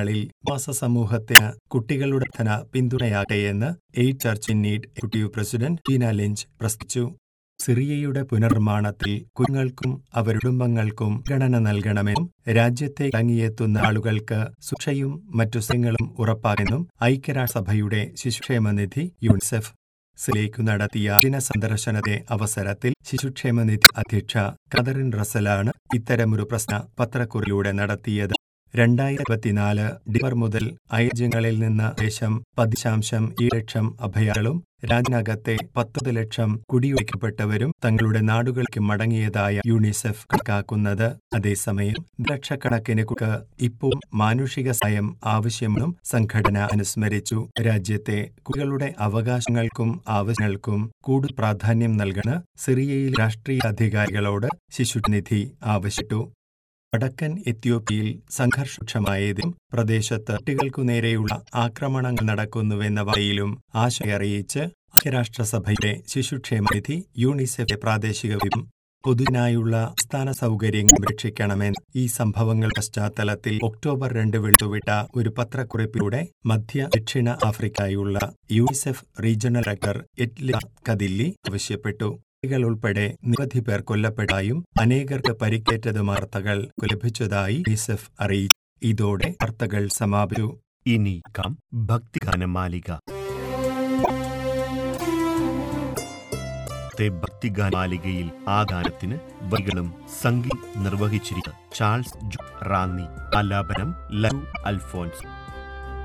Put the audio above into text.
ദിനങ്ങളിൽ മാസ സമൂഹത്തിന് കുട്ടികളുടെ ധന പിന്തുണയാകട്ടെയെന്ന് Aid Church in Need executive president Tina Lynch പ്രസ്തുതിച്ചു സിറിയയുടെ പുനർനിർമ്മാണത്തിൽ കുഞ്ഞുങ്ങൾക്കും അവരുടെ കുടുംബങ്ങൾക്കും ഗണന നൽകണമെന്നും രാജ്യത്തെ ഇറങ്ങിയെത്തുന്ന ആളുകൾക്ക് സുരക്ഷയും മറ്റു സത്യങ്ങളും ഉറപ്പാക്കെന്നും ഐക്യരാഷ്ട്രസഭയുടെ ശിശുക്ഷേമനിധി യുണിസെഫ് സിലേക്ക് നടത്തിയ ദിന സന്ദർശനത്തെ അവസരത്തിൽ ശിശുക്ഷേമനിധി അധ്യക്ഷ കതറിൻ റസലാണ് ഇത്തരമൊരു പ്രശ്ന പത്രക്കുറിലൂടെ നടത്തിയത് രണ്ടായിരത്തി ഇരുപത്തിനാല് ഡിസംബർ മുതൽ അയജ്യങ്ങളിൽ നിന്ന് ദേശം പതിശാംശം ഈ ലക്ഷം അഭയാളും രാജ്യനകത്തെ പത്തൊമ്പത് ലക്ഷം കുടിയൊഴിക്കപ്പെട്ടവരും തങ്ങളുടെ നാടുകളിലേക്ക് മടങ്ങിയതായ യൂണിസെഫ് കണക്കാക്കുന്നത് അതേസമയം ലക്ഷക്കണക്കിന് കുക്ക് ഇപ്പോൾ മാനുഷിക സഹായം ആവശ്യമെന്നും സംഘടന അനുസ്മരിച്ചു രാജ്യത്തെ കുട്ടികളുടെ അവകാശങ്ങൾക്കും ആവശ്യങ്ങൾക്കും കൂടുതൽ പ്രാധാന്യം നൽകണ് സിറിയയിൽ രാഷ്ട്രീയ അധികാരികളോട് ശിശുനിധി ആവശ്യപ്പെട്ടു വടക്കൻ എത്യോപ്യയിൽ സംഘർഷക്ഷമായതിലും പ്രദേശത്ത് കുട്ടികൾക്കു നേരെയുള്ള ആക്രമണങ്ങൾ നടക്കുന്നുവെന്ന വഴിയിലും ആശയറിയിച്ച് ഐക്യരാഷ്ട്രസഭയുടെ ശിശുക്ഷേമനിധി യൂണിസെഫ് പ്രാദേശിക വിഭം പൊതുവിനായുള്ള അടിസ്ഥാന സൗകര്യങ്ങൾ രക്ഷിക്കണമെന്ന് ഈ സംഭവങ്ങൾ പശ്ചാത്തലത്തിൽ ഒക്ടോബർ രണ്ട് വെളുത്തുവിട്ട ഒരു പത്രക്കുറിപ്പിലൂടെ മധ്യ ദക്ഷിണ ആഫ്രിക്കയുള്ള UNICEF regional director Etleva Kadilli ആവശ്യപ്പെട്ടു കുട്ടികൾ ഉൾപ്പെടെ നിരവധി പേർ കൊല്ലപ്പെട്ടതായും അനേകർക്ക് പരിക്കേറ്റതും വാർത്തകൾ ലഭിച്ചതായി യൂണിസെഫ് അറിയിച്ചു ഇതോടെ വാർത്തകൾ സമാപിച്ചു ഇനി കാം ഭക്തിഗാനമാലിക ഭക്തിഗാനമാലികയിൽ ആ ഗാനത്തിന് വരികളും സംഗീത് നിർവഹിച്ചിരിക്കുന്നത് ചാൾസ് ജു റാന്നി ആലാപനം ലു അൽഫോൻസ്